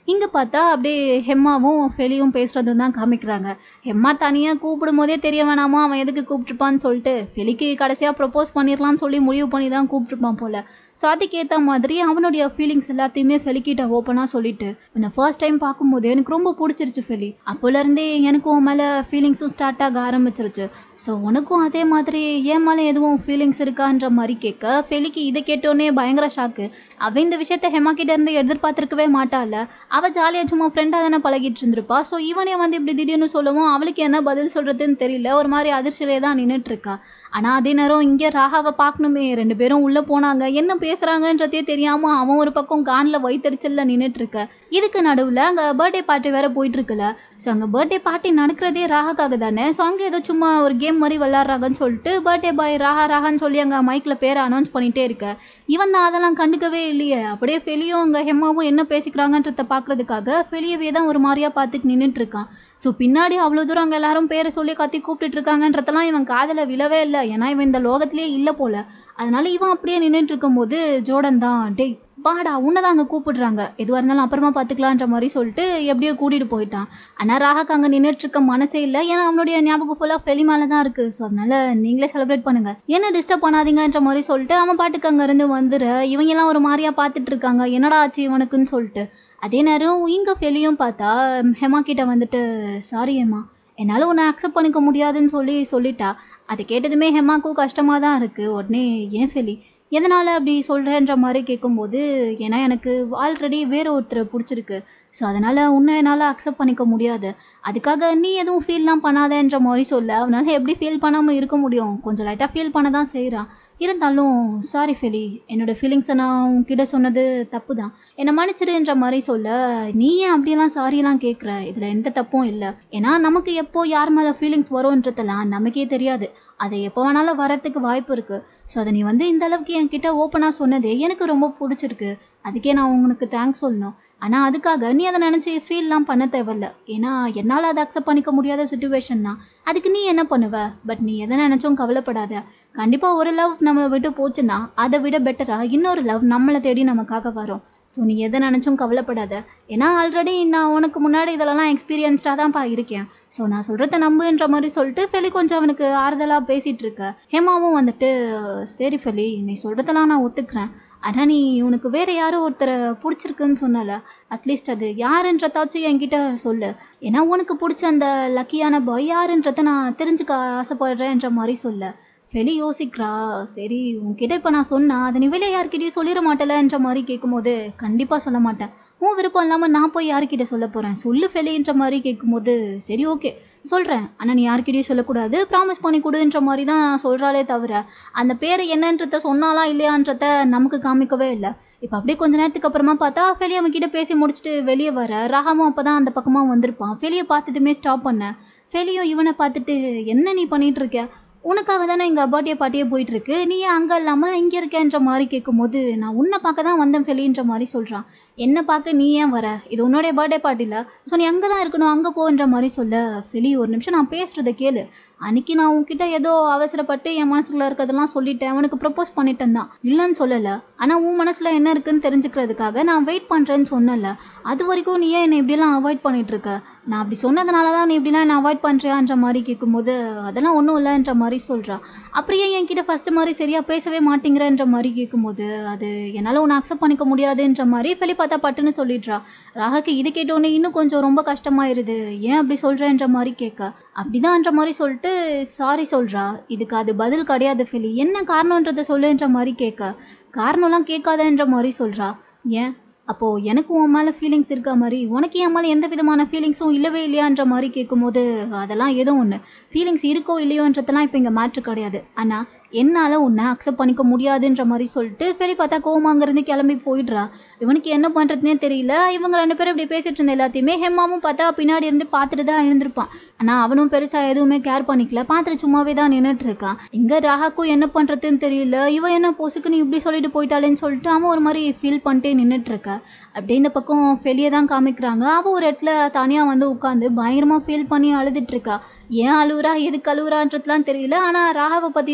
இங்கே பார்த்தா அப்படியே ஹெம்மாவும் ஃபெலியும் பேசுகிறதும் தான் காமிக்கிறாங்க ஹெம்மா தனியாக கூப்பிடும் போதே தெரிய வேணாமா அவன் எதுக்கு கூப்பிட்டுருப்பான்னு சொல்லிட்டு ஃபெலிக்கு கடைசியாக ப்ரப்போஸ் பண்ணிடலாம்னு சொல்லி முடிவு பண்ணி தான் கூப்பிட்டுருப்பான் போல் ஸோ அதுக்கேற்ற மாதிரி அவனுடைய ஃபீலிங்ஸ் எல்லாத்தையுமே ஃபெலிக்கிட்ட ஓப்பனாக சொல்லிட்டு என்னை ஃபர்ஸ்ட் டைம் பார்க்கும்போது எனக்கு ரொம்ப பிடிச்சிருச்சு ஃபெலி அப்போலேருந்தே எனக்கும் உன் மேலே ஃபீலிங்ஸும் ஸ்டார்ட் ஆக ஆரம்பிச்சிருச்சு ஸோ உனக்கும் அதே மாதிரி என் மேலே எதுவும் ஃபீலிங்ஸ் இருக்கான்ற மாதிரி கேட்க ஃபெலிக்கு இதை கேட்டோன்னே பயங்கர ஷாக்கு அவள் இந்த விஷயத்த ஹெமா கிட்ட இருந்து எதிர்பார்த்துருக்கவே மாட்டாள் அவள் ஜாலியாக சும்மா ஃப்ரெண்டாக தானே பழகிட்டு இருந்திருப்பா ஸோ இவனே வந்து இப்படி திடீர்னு சொல்லவும் அவளுக்கு என்ன பதில் சொல்கிறதுன்னு தெரியல ஒரு மாதிரி அதிர்ச்சியிலே தான் நின்றுட்டு இருக்கா ஆனால் அதே நேரம் இங்கே ராகாவை பார்க்கணுமே ரெண்டு பேரும் உள்ளே போனாங்க என்ன பேசுகிறாங்கன்றதே தெரியாமல் அவன் ஒரு பக்கம் கானில் வயிற்றுச்சலில் நின்றுட்டு இருக்க இதுக்கு நடுவில் அங்கே பர்த்டே பார்ட்டி வேற போயிட்டு இருக்குல்ல ஸோ அங்கே பர்த்டே பார்ட்டி நடக்கிறதே ராகாக்காக தானே ஸோ அங்கே ஏதோ சும்மா ஒரு கேம் மாதிரி விளாட்றாங்கன்னு சொல்லிட்டு பர்த்டே பாய் ராகா ராகான்னு சொல்லி அங்கே மைக்கில் பேரை அனௌன்ஸ் பண்ணிகிட்டே இருக்க இவன் தான் அதெல்லாம் கண்டுக்கவே இல்லையே அப்படியே ஃபெலியும் அங்கே ஹெம்மாவும் என்ன பேசிக்கிறாங்கன்றத பார்க்கறதுக்காக ஃபெலியவே தான் ஒரு மாதிரியாக பார்த்துட்டு நின்றுட்டு இருக்கான் ஸோ பின்னாடி அவ்வளோ தூரம் அங்கே எல்லாரும் பேரை சொல்லி கத்தி கூப்பிட்டுட்டு இருக்காங்கன்றதெல்லாம் இவன் காதில் விழவே இல்லை ஏன்னா இவன் இந்த லோகத்திலே இல்லை போல அதனால இவன் அப்படியே நின்றுட்டு இருக்கும்போது ஜோடன் தான் டேய் வாடா உன்னை தான் அங்கே கூப்பிடுறாங்க எதுவாக இருந்தாலும் அப்புறமா பார்த்துக்கலான்ற மாதிரி சொல்லிட்டு எப்படியோ கூட்டிகிட்டு போயிட்டான் ஆனால் ராகாக்கு அங்கே நின்றுட்டு இருக்க மனசே இல்லை ஏன்னா அவனுடைய ஞாபகம் ஃபுல்லாக ஃபெலி மேலே தான் இருக்குது ஸோ அதனால நீங்களே செலிப்ரேட் பண்ணுங்க என்ன டிஸ்டர்ப் பண்ணாதீங்கன்ற மாதிரி சொல்லிட்டு அவன் பாட்டுக்கு அங்கேருந்து வந்துரு இவங்க எல்லாம் ஒரு மாதிரியாக பார்த்துட்டு இருக்காங்க என்னடா ஆச்சு இவனுக்குன்னு சொல்லிட்டு அதே நேரம் இங்கே ஃபெலியும் பார்த்தா ஹெமா கிட்ட வந்துட்டு சாரி ஹெமா என்னால் உன்னை அக்செப்ட் பண்ணிக்க முடியாதுன்னு சொல்லி சொல்லிட்டா அதை கேட்டதுமே ஹெமாக்கும் கஷ்டமாக தான் இருக்குது உடனே ஏன் ஃபெலி எதனால் அப்படி சொல்கிறேன்ற மாதிரி கேட்கும்போது ஏன்னா எனக்கு ஆல்ரெடி வேற ஒருத்தரை பிடிச்சிருக்கு ஸோ அதனால் உன்னை என்னால் அக்செப்ட் பண்ணிக்க முடியாது அதுக்காக நீ எதுவும் ஃபீல்லாம் பண்ணாதேன்ற மாதிரி சொல்ல அவனால் எப்படி ஃபீல் பண்ணாமல் இருக்க முடியும் கொஞ்சம் லைட்டாக ஃபீல் பண்ண தான் செய்கிறான் இருந்தாலும் சாரி ஃபெலி என்னோடய ஃபீலிங்ஸை நான் உன்கிட்ட சொன்னது தப்பு தான் என்னை மன்னிச்சிடுன்ற மாதிரி சொல்ல நீ ஏன் அப்படியெல்லாம் சாரியெல்லாம் கேட்குற இதில் எந்த தப்பும் இல்லை ஏன்னா நமக்கு எப்போ யார் மேலே ஃபீலிங்ஸ் வரும்ன்றதெல்லாம் நமக்கே தெரியாது அதை எப்போ வேணாலும் வரத்துக்கு வாய்ப்பு இருக்குது ஸோ அதை நீ வந்து இந்த அளவுக்கு என்கிட்ட ஓப்பனாக சொன்னதே எனக்கு ரொம்ப பிடிச்சிருக்கு அதுக்கே நான் உனக்கு தேங்க்ஸ் சொல்லணும் ஆனால் அதுக்காக நீ அதை நினச்சி ஃபீல்லாம் பண்ண தேவையில்ல ஏன்னா என்னால் அதை அக்செப்ட் பண்ணிக்க முடியாத சுச்சுவேஷன் தான் அதுக்கு நீ என்ன பண்ணுவ பட் நீ எதை நினச்சும் கவலைப்படாத கண்டிப்பாக ஒரு லவ் நம்ம விட்டு போச்சுன்னா அதை விட பெட்டராக இன்னொரு லவ் நம்மளை தேடி நமக்காக வரும் ஸோ நீ எதை நினச்சும் கவலைப்படாத ஏன்னா ஆல்ரெடி நான் உனக்கு முன்னாடி இதெல்லாம் எக்ஸ்பீரியன்ஸ்டாக தான்ப்பா இருக்கேன் ஸோ நான் சொல்கிறத நம்புன்ற மாதிரி சொல்லிட்டு ஃபெலி கொஞ்சம் அவனுக்கு ஆறுதலாக பேசிகிட்டு இருக்க ஹேமாவும் வந்துட்டு சரி ஃபெலி நீ சொல்கிறதெல்லாம் நான் ஒத்துக்கிறேன் ஆனால் நீ உனக்கு வேறு யாரோ ஒருத்தரை பிடிச்சிருக்குன்னு சொன்னல அட்லீஸ்ட் அது யாருன்றதாச்சும் என்கிட்ட சொல்லு ஏன்னா உனக்கு பிடிச்ச அந்த லக்கியான பாய் யாருன்றதை நான் தெரிஞ்சுக்க ஆசைப்படுறேன்ற மாதிரி சொல்ல வெளி யோசிக்கிறா சரி உன்கிட்ட இப்போ நான் சொன்னா அதை நீ வெளியே யார்கிட்டயும் சொல்லிட மாட்டலன்ற மாதிரி கேட்கும்போது கண்டிப்பாக சொல்ல மாட்டேன் உன் விருப்பம் இல்லாமல் நான் போய் யார்கிட்ட சொல்ல போகிறேன் சொல்லு ஃபெலின்ற மாதிரி கேட்கும்போது சரி ஓகே சொல்கிறேன் ஆனால் நீ யார்கிட்டயும் சொல்லக்கூடாது ப்ராமிஸ் பண்ணி கொடுன்ற மாதிரி தான் சொல்கிறாளே தவிர அந்த பேர் என்னன்றத சொன்னாலா இல்லையான்றத நமக்கு காமிக்கவே இல்லை இப்போ அப்படியே கொஞ்ச நேரத்துக்கு அப்புறமா பார்த்தா ஃபெலி அவன்கிட்ட பேசி முடிச்சுட்டு வெளியே வர ராகமும் அப்போ தான் அந்த பக்கமாக வந்திருப்பான் ஃபெலியை பார்த்ததுமே ஸ்டாப் பண்ணேன் ஃபெலியும் இவனை பார்த்துட்டு என்ன நீ பண்ணிட்டு இருக்க உனக்காக தானே எங்கள் பர்த்டே பார்ட்டியே போயிட்டுருக்கு நீ ஏன் அங்கே இல்லாமல் இங்கே இருக்கேன்ற மாதிரி கேட்கும்போது நான் உன்னை பார்க்க தான் வந்தேன் ஃபெலின்ற மாதிரி சொல்கிறான் என்னை பார்க்க நீ ஏன் வர இது உன்னுடைய பர்த்டே பார்ட்டியில் ஸோ நீ அங்கே தான் இருக்கணும் அங்கே போன்ற மாதிரி சொல்ல ஃபெலி ஒரு நிமிஷம் நான் பேசுகிறத கேளு அன்னைக்கு நான் உன்கிட்ட ஏதோ அவசரப்பட்டு என் மனசுக்குள்ள இருக்கிறதெல்லாம் சொல்லிட்டேன் அவனுக்கு ப்ரப்போஸ் பண்ணிட்டேன் தான் இல்லைன்னு சொல்லலை ஆனால் உன் மனசில் என்ன இருக்குன்னு தெரிஞ்சுக்கிறதுக்காக நான் வெயிட் பண்ணுறேன்னு சொன்னல அது வரைக்கும் நீ ஏன் என்னை இப்படிலாம் அவாய்ட் பண்ணிட்டு இருக்க நான் அப்படி சொன்னதுனால தான் நீ இப்படிலாம் என்னை அவாய்ட் பண்ணுறியான்ற மாதிரி கேட்கும்போது அதெல்லாம் ஒன்றும் இல்லைன்ற மாதிரி சொல்கிறா அப்படியே என்கிட்ட ஃபஸ்ட்டு மாதிரி சரியாக பேசவே மாட்டேங்கிறன்ற மாதிரி கேட்கும்போது அது என்னால் உன்னை அக்செப்ட் பண்ணிக்க முடியாதுன்ற மாதிரி ஃபெலி பார்த்தா பட்டுன்னு சொல்லிடுறா ராகாக்கு இது கேட்டோன்னே இன்னும் கொஞ்சம் ரொம்ப கஷ்டமாயிருது ஏன் அப்படி சொல்கிறேன்ற மாதிரி கேட்க அப்படிதான்ற மாதிரி சொல்லிட்டு சாரி சொல்கிறா இதுக்கு அது பதில் கிடையாது ஃபெலி என்ன காரணன்றதை சொல்லுன்ற மாதிரி கேட்க காரணம்லாம் கேட்காதன்ற மாதிரி சொல்கிறா ஏன் அப்போது எனக்கு உன் மேலே ஃபீலிங்ஸ் இருக்கா மாதிரி உனக்கு என் மேலே எந்த விதமான ஃபீலிங்ஸும் இல்லவே இல்லையான்ற மாதிரி கேட்கும்போது அதெல்லாம் ஏதோ ஒன்று ஃபீலிங்ஸ் இருக்கோ இல்லையோன்றதெல்லாம் இப்போ இங்கே மேட்ரு கிடையாது ஆனால் என்னால் உன்னை அக்செப்ட் பண்ணிக்க முடியாதுன்ற மாதிரி சொல்லிட்டு ஃபெலி பார்த்தா கோமாங்கிறது கிளம்பி போயிடுறா இவனுக்கு என்ன பண்ணுறதுனே தெரியல இவங்க ரெண்டு பேரும் இப்படி பேசிட்டு இருந்த எல்லாத்தையுமே ஹெம்மாவும் பார்த்தா பின்னாடி இருந்து பார்த்துட்டு தான் இருந்திருப்பான் ஆனால் அவனும் பெருசாக எதுவுமே கேர் பண்ணிக்கல பார்த்துட்டு சும்மாவே தான் நின்றுட்டு இருக்கான் இங்கே ராகாக்கும் என்ன பண்ணுறதுன்னு தெரியல இவன் என்ன பொசுக்குன்னு இப்படி சொல்லிட்டு போயிட்டாளேன்னு சொல்லிட்டு அவன் ஒரு மாதிரி ஃபீல் பண்ணிட்டே நின்றுட்டு இருக்கா அப்படியே இந்த பக்கம் ஃபெலியை தான் காமிக்கிறாங்க அவள் ஒரு இடத்துல தனியாக வந்து உட்காந்து பயங்கரமாக ஃபீல் பண்ணி அழுதுட்டு இருக்கா ஏன் அழுவுறா எதுக்கு அழுவுறான்றதுலாம் தெரியல ஆனால் ராகாவை பற்றி தான் ஃபீல்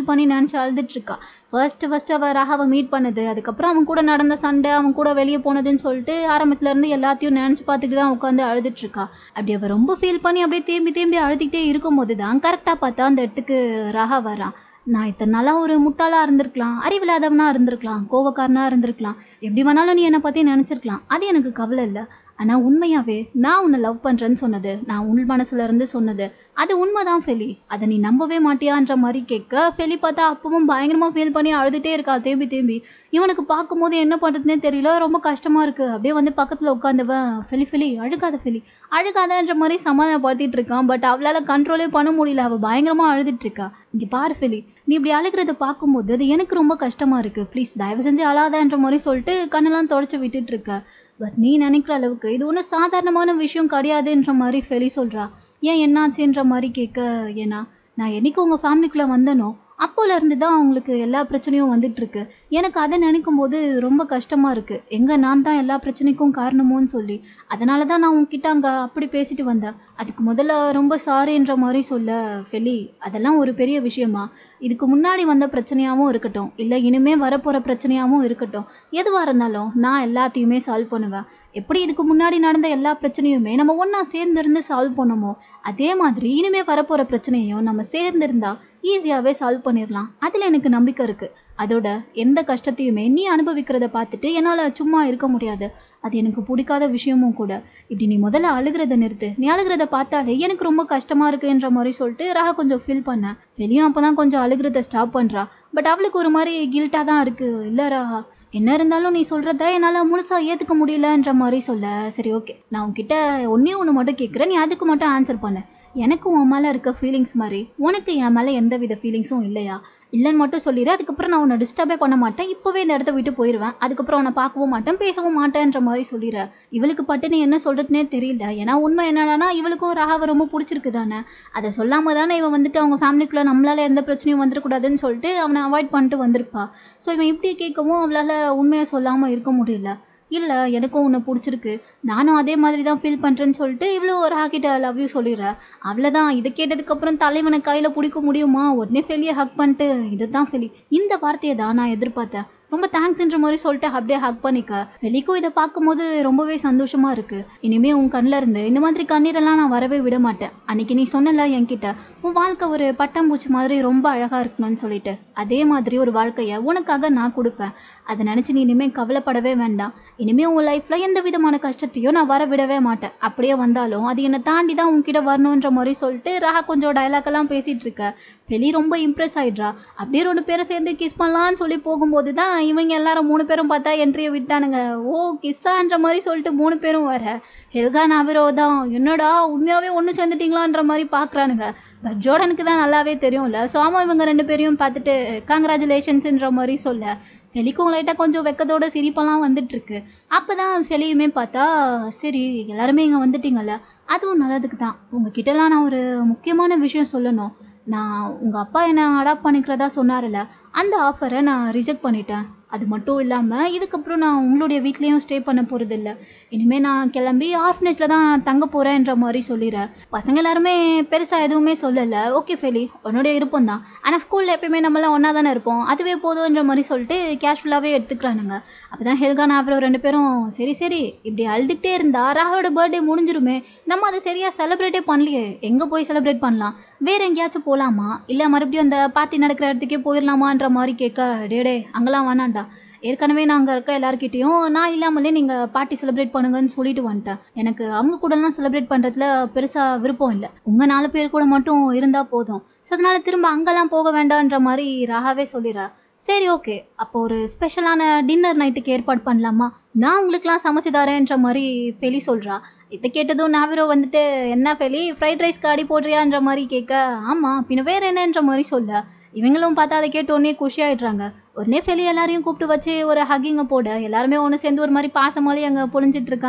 பண்ணி நினச்சி அழுதுட்டு இருக்கா ஃபர்ஸ்ட் ஃபர்ஸ்ட் அவள் ராகாவை மீட் பண்ணது அதுக்கப்புறம் அவன் கூட நடந்த சண்டை அவன் கூட வெளியே போனதுன்னு சொல்லிட்டு ஆரம்பத்துல இருந்து எல்லாத்தையும் நினச்சி பார்த்துட்டு தான் உட்காந்து அழுதுட்டு இருக்கா அப்படி அவள் ரொம்ப ஃபீல் பண்ணி அப்படியே தேம்பி தேம்பி அழுதுகிட்டே இருக்கும்போது தான் கரெக்டாக பார்த்தா அந்த இடத்துக்கு ராகா வரான் நான் இத்தனை நாளாக ஒரு முட்டாளாக இருந்திருக்கலாம் அறிவில்லாதவனா இருந்திருக்கலாம் கோவக்காரனா இருந்திருக்கலாம் எப்படி வேணாலும் நீ என்னை பற்றி நினச்சிருக்கலாம் அது எனக்கு கவலை இல்லை ஆனால் உண்மையாகவே நான் உன்னை லவ் பண்ணுறேன்னு சொன்னது நான் உள் மனசுல இருந்து சொன்னது அது உண்மைதான் ஃபெலி அதை நீ நம்பவே மாட்டியான்ற மாதிரி கேட்க ஃபெலி பார்த்தா அப்பவும் பயங்கரமாக ஃபீல் பண்ணி அழுதுகிட்டே இருக்கா தேம்பி தேம்பி இவனுக்கு பார்க்கும்போது என்ன பண்ணுறதுனே தெரியல ரொம்ப கஷ்டமாக இருக்குது அப்படியே வந்து பக்கத்தில் உட்காந்தவன் ஃபெலி ஃபெலி அழுகாத ஃபெலி அழுகாதன்ற மாதிரி சமாதானப்படுத்திட்டு இருக்கான் பட் அவளால் கண்ட்ரோலே பண்ண முடியல அவள் பயங்கரமாக அழுதுட்டு இருக்கா இங்கே பாரு ஃபெலி நீ இப்படி அழுகிறத பார்க்கும்போது அது எனக்கு ரொம்ப கஷ்டமாக இருக்குது ப்ளீஸ் தயவு செஞ்சு அழாதன்ற மாதிரி சொல்லிட்டு கண்ணெல்லாம் தொடச்சி விட்டுட்டு இருக்க பட் நீ நினைக்கிற அளவுக்கு இது ஒன்றும் சாதாரணமான விஷயம் கிடையாதுன்ற மாதிரி ஃபெலி சொல்கிறா ஏன் என்னாச்சுன்ற மாதிரி கேட்க ஏன்னா நான் என்னைக்கு உங்கள் ஃபேமிலிக்குள்ளே வந்தனோ அப்போலேருந்து தான் அவங்களுக்கு எல்லா பிரச்சனையும் வந்துட்டு இருக்கு எனக்கு அதை நினைக்கும் போது ரொம்ப கஷ்டமாக இருக்குது எங்கே நான் தான் எல்லா பிரச்சனைக்கும் காரணமோன்னு சொல்லி அதனால தான் நான் உங்ககிட்ட அங்கே அப்படி பேசிட்டு வந்தேன் அதுக்கு முதல்ல ரொம்ப சாரின்ற மாதிரி சொல்ல ஃபெலி அதெல்லாம் ஒரு பெரிய விஷயமா இதுக்கு முன்னாடி வந்த பிரச்சனையாகவும் இருக்கட்டும் இல்லை இனிமே வரப்போகிற பிரச்சனையாகவும் இருக்கட்டும் எதுவாக இருந்தாலும் நான் எல்லாத்தையுமே சால்வ் பண்ணுவேன் எப்படி இதுக்கு முன்னாடி நடந்த எல்லா பிரச்சனையுமே நம்ம ஒன்றா சேர்ந்திருந்து சால்வ் பண்ணோமோ அதே மாதிரி இனிமே வரப்போகிற பிரச்சனையும் நம்ம சேர்ந்திருந்தா ஈஸியாகவே சால்வ் பண்ணிடலாம் அதில் எனக்கு நம்பிக்கை இருக்குது அதோட எந்த கஷ்டத்தையுமே நீ அனுபவிக்கிறத பார்த்துட்டு என்னால் சும்மா இருக்க முடியாது அது எனக்கு பிடிக்காத விஷயமும் கூட இப்படி நீ முதல்ல அழுகிறத நிறுத்து நீ அழுகிறத பார்த்தாலே எனக்கு ரொம்ப கஷ்டமாக இருக்குன்ற மாதிரி சொல்லிட்டு ராக கொஞ்சம் ஃபீல் பண்ணேன் வெளியும் அப்போ தான் கொஞ்சம் அழுகிறத ஸ்டாப் பண்ணுறா பட் அவளுக்கு ஒரு மாதிரி கில்ட்டாக தான் இருக்குது இல்லை ராகா என்ன இருந்தாலும் நீ சொல்கிறத என்னால் முழுசாக ஏற்றுக்க முடியலன்ற மாதிரி சொல்ல சரி ஓகே நான் உன்கிட்ட ஒன்றே ஒன்று மட்டும் கேட்குறேன் நீ அதுக்கு மட்டும் ஆன்சர் பண்ணு எனக்கு உன் மேலே இருக்க ஃபீலிங்ஸ் மாதிரி உனக்கு என் மேலே எந்த வித ஃபீலிங்ஸும் இல்லையா இல்லைன்னு மட்டும் சொல்லிடு அதுக்கப்புறம் நான் உன்னை டிஸ்டர்பே பண்ண மாட்டேன் இப்போவே இந்த இடத்த விட்டு போயிடுவேன் அதுக்கப்புறம் உன்னை பார்க்கவும் மாட்டேன் பேசவும் மாட்டேன்ற மாதிரி சொல்லிடுற இவளுக்கு பட்டு நீ என்ன சொல்கிறதுனே தெரியல ஏன்னா உண்மை என்னடானா இவளுக்கும் ராகாவை ரொம்ப பிடிச்சிருக்கு தானே அதை சொல்லாம தானே இவன் வந்துட்டு அவங்க ஃபேமிலிக்குள்ளே நம்மளால எந்த பிரச்சனையும் வந்துடக்கூடாதுன்னு சொல்லிட்டு அவனை அவாய்ட் பண்ணிட்டு வந்திருப்பா ஸோ இவன் இப்படி கேட்கவும் அவளால் உண்மையை சொல்லாமல் இருக்க முடியல இல்லை எனக்கும் உன்னை பிடிச்சிருக்கு நானும் அதே மாதிரி தான் ஃபீல் பண்ணுறேன்னு சொல்லிட்டு இவ்வளோ ஒரு ஹாக்கிட்ட லவ் யூ சொல்லிடுற அவ்வளோதான் இதை கேட்டதுக்கப்புறம் தலைவனை கையில் பிடிக்க முடியுமா உடனே ஃபெலியை ஹக் பண்ணிட்டு இதுதான் ஃபெலி இந்த வார்த்தையை தான் நான் எதிர்பார்த்தேன் ரொம்ப தேங்க்ஸ்ன்ற மாதிரி சொல்லிட்டு அப்படியே ஹக் பண்ணிக்க ஃபெலிக்கும் இதை பார்க்கும்போது ரொம்பவே சந்தோஷமா இருக்கு இனிமே உன் கண்ணில் இருந்து இந்த மாதிரி கண்ணீரெல்லாம் நான் வரவே விட மாட்டேன் அன்னைக்கு நீ சொன்னல என்கிட்ட உன் வாழ்க்கை ஒரு பட்டாம்பூச்சி மாதிரி ரொம்ப அழகா இருக்கணும்னு சொல்லிட்டு அதே மாதிரி ஒரு வாழ்க்கையை உனக்காக நான் கொடுப்பேன் அதை நினச்சி நீ இனிமேல் கவலைப்படவே வேண்டாம் இனிமேல் உன் லைஃப்பில் எந்த விதமான கஷ்டத்தையும் நான் வர விடவே மாட்டேன் அப்படியே வந்தாலும் அது என்னை தாண்டி தான் உன்கிட்ட வரணுன்ற மாதிரி சொல்லிட்டு ராகா கொஞ்சம் டைலாக்கெல்லாம் பேசிகிட்டு இருக்க வெளி ரொம்ப இம்ப்ரெஸ் ஆயிடுறா அப்படியே ரெண்டு பேரும் சேர்ந்து கிஸ் பண்ணலான்னு சொல்லி போகும்போது தான் இவங்க எல்லாரும் மூணு பேரும் பார்த்தா என்ட்ரியை விட்டானுங்க ஓ கிஸ்ஸான்ற மாதிரி சொல்லிட்டு மூணு பேரும் வர ஹெல்கா நாவிரோ தான் என்னடா உண்மையாகவே ஒன்று சேர்ந்துட்டீங்களான்ற மாதிரி பார்க்குறானுங்க பட் ஜோர்டனுக்கு தான் நல்லாவே தெரியும்ல ஸோ ஆமாம் இவங்க ரெண்டு பேரையும் பார்த்துட்டு கங்க்ராச்சுலேஷன்ஸ்ன்ற மாதிரி சொல்ல ஃபெலிக்கும் லைட்டாக கொஞ்சம் வெக்கத்தோட சிரிப்பெல்லாம் வந்துட்டுருக்கு அப்போ தான் ஃபெலியுமே பார்த்தா சரி எல்லாருமே இங்கே வந்துட்டீங்கல்ல அதுவும் நல்லதுக்கு தான் உங்ககிட்டலாம் நான் ஒரு முக்கியமான விஷயம் சொல்லணும் நான் உங்கள் அப்பா என்னை அடாப்ட் பண்ணிக்கிறதா சொன்னார்ல அந்த ஆஃபரை நான் ரிஜெக்ட் பண்ணிட்டேன் அது மட்டும் இல்லாமல் இதுக்கப்புறம் நான் உங்களுடைய வீட்லேயும் ஸ்டே பண்ண போகிறதில்ல இனிமேல் நான் கிளம்பி ஆர்ஃபனேஜில் தான் தங்க போகிறேன்ற மாதிரி சொல்லிடுறேன் பசங்க எல்லாருமே பெருசாக எதுவுமே சொல்லலை ஓகே ஃபெலி உன்னுடைய விருப்பம் தான் ஆனால் ஸ்கூலில் எப்பயுமே நம்மளாம் ஒன்றா தானே இருப்போம் அதுவே போதுன்ற மாதிரி சொல்லிட்டு கேஷுவலாகவே எடுத்துக்கிறானுங்க அப்போ தான் ஹெல்கான் அப்புறம் ரெண்டு பேரும் சரி சரி இப்படி அழுதுகிட்டே இருந்தா ராகோட பர்த்டே முடிஞ்சிருமே நம்ம அதை சரியாக செலிப்ரேட்டே பண்ணலையே எங்கே போய் செலிப்ரேட் பண்ணலாம் வேறு எங்கேயாச்சும் போகலாமா இல்லை மறுபடியும் அந்த பார்ட்டி நடக்கிற இடத்துக்கே போயிடலாமான்ற மாதிரி கேட்க டே டே அங்கெல்லாம் வேணாண்டா ஏற்கனவே நான் அங்கே இருக்க எல்லாருக்கிட்டேயும் நான் இல்லாமலே நீங்கள் பார்ட்டி செலிப்ரேட் பண்ணுங்கன்னு சொல்லிட்டு வந்துட்டேன் எனக்கு அவங்க கூடலாம் செலிப்ரேட் பண்ணுறதுல பெருசாக விருப்பம் இல்லை உங்கள் நாலு பேர் கூட மட்டும் இருந்தால் போதும் ஸோ அதனால் திரும்ப அங்கெல்லாம் போக வேண்டான்ற மாதிரி ராகாவே சொல்லிடுறா சரி ஓகே அப்போ ஒரு ஸ்பெஷலான டின்னர் நைட்டுக்கு ஏற்பாடு பண்ணலாமா நான் உங்களுக்குலாம் சமைச்சு தரேன்ற மாதிரி ஃபெலி சொல்கிறா இதை கேட்டதும் நாவிரோ வந்துட்டு என்ன ஃபெலி ஃப்ரைட் ரைஸ்க்கு அடி போடுறியான்ற மாதிரி கேட்க ஆமாம் பின்ன வேறு என்னன்ற மாதிரி சொல்ல இவங்களும் பார்த்தா அதை கேட்ட உடனே குஷியாயிடுறாங்க உடனே ஃபெலி எல்லாரையும் கூப்பிட்டு வச்சு ஒரு ஹக்கிங்கை போட எல்லாருமே ஒன்று சேர்ந்து ஒரு மாதிரி பாசமாலே அங்கே பொழிஞ்சிட்டு இருக்காங்க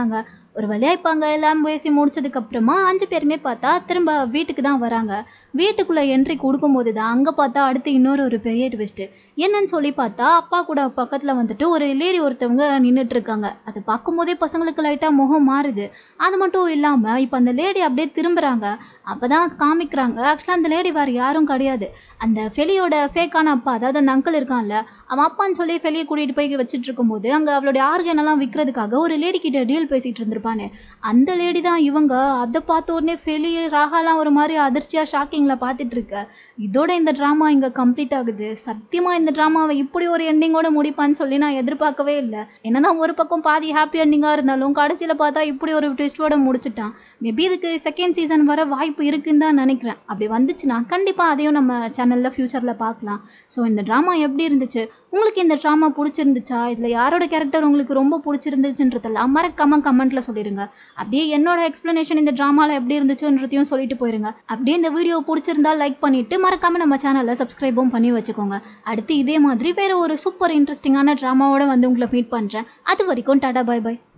ஒரு வழியாக இப்போ அங்கே எல்லாம் பேசி முடிச்சதுக்கப்புறமா அஞ்சு பேருமே பார்த்தா திரும்ப வீட்டுக்கு தான் வராங்க வீட்டுக்குள்ளே என்ட்ரி கொடுக்கும்போது தான் அங்கே பார்த்தா அடுத்து இன்னொரு ஒரு பெரிய ட்விஸ்ட்டு என்னன்னு சொல்லி பார்த்தா அப்பா கூட பக்கத்தில் வந்துட்டு ஒரு லேடி ஒருத்தவங்க நின்றுட்டு இருக்காங்க அதை பார்க்கும்போதே பசங்களுக்கு லைட்டாக முகம் மாறுது அது மட்டும் இல்லாமல் இப்போ அந்த லேடி அப்படியே திரும்புகிறாங்க அப்போ தான் காமிக்கிறாங்க ஆக்சுவலாக அந்த லேடி வேறு யாரும் கிடையாது அந்த ஃபெலியோட ஃபேக்கான அப்பா அதாவது அந்த அங்கிள் இருக்கான்ல அவன் அப்பான்னு சொல்லி ஃபெலியை கூட்டிகிட்டு போய் வச்சுட்டு இருக்கும்போது அங்கே அவளுடைய ஆர்கன் எல்லாம் விற்கிறதுக்காக ஒரு லேடி கிட்ட டீல் பேசிகிட்டு இருந்திருப்பானே அந்த லேடி தான் இவங்க அதை பார்த்த உடனே ஃபெலி ராகாலாம் ஒரு மாதிரி அதிர்ச்சியாக ஷாக்கிங்கில் பார்த்துட்டு இருக்க இதோட இந்த ட்ராமா இங்கே கம்ப்ளீட் ஆகுது சத்தியமாக இந்த ட்ராமாவை இப்படி ஒரு எண்டிங்கோட முடிப்பான்னு சொல்லி நான் எதிர்பார்க்கவே இல்லை என்னதான் ஒரு பக்கம் பாதி ஹாப்பி எண்டிங்காக இருந்தாலும் கடைசியில் பார்த்தா இப்படி ஒரு ட்விஸ்டோட முடிச்சிட்டான் மேபி இதுக்கு செகண்ட் சீசன் வர வாய்ப்பு இருக்குன்னு தான் நினைக்கிறேன் அப்படி வந்துச்சுன்னா கண்டிப்பாக அதையும் நம்ம சேனலில் ஃப்யூச்சரில் பார்க்கலாம் ஸோ இந்த ட்ராமா எப்படி இருந்துச்சு உங்களுக்கு இந்த ட்ராமா பிடிச்சிருந்துச்சா இதில் யாரோட கேரக்டர் உங்களுக்கு ரொம்ப பிடிச்சிருந்துச்சுன்றதெல்லாம் மறக்காம கமெண்ட்டில் சொல்லிடுங்க அப்படியே என்னோட எக்ஸ்ப்ளனேஷன் இந்த ட்ராமாவில் எப்படி இருந்துச்சுன்றதையும் சொல்லிட்டு போயிருங்க அப்படியே இந்த வீடியோ பிடிச்சிருந்தா லைக் பண்ணிட்டு மறக்காம நம்ம சேனலை சப்ஸ்கிரைபும் பண்ணி வச்சுக்கோங்க அடுத்து இதே மாதிரி வேற ஒரு சூப்பர் இன்ட்ரெஸ்டிங்கான ட்ராமாவோட வந்து உங்களை மீட் பண்ணுறேன் அது வரைக்கும் டாடா பை பை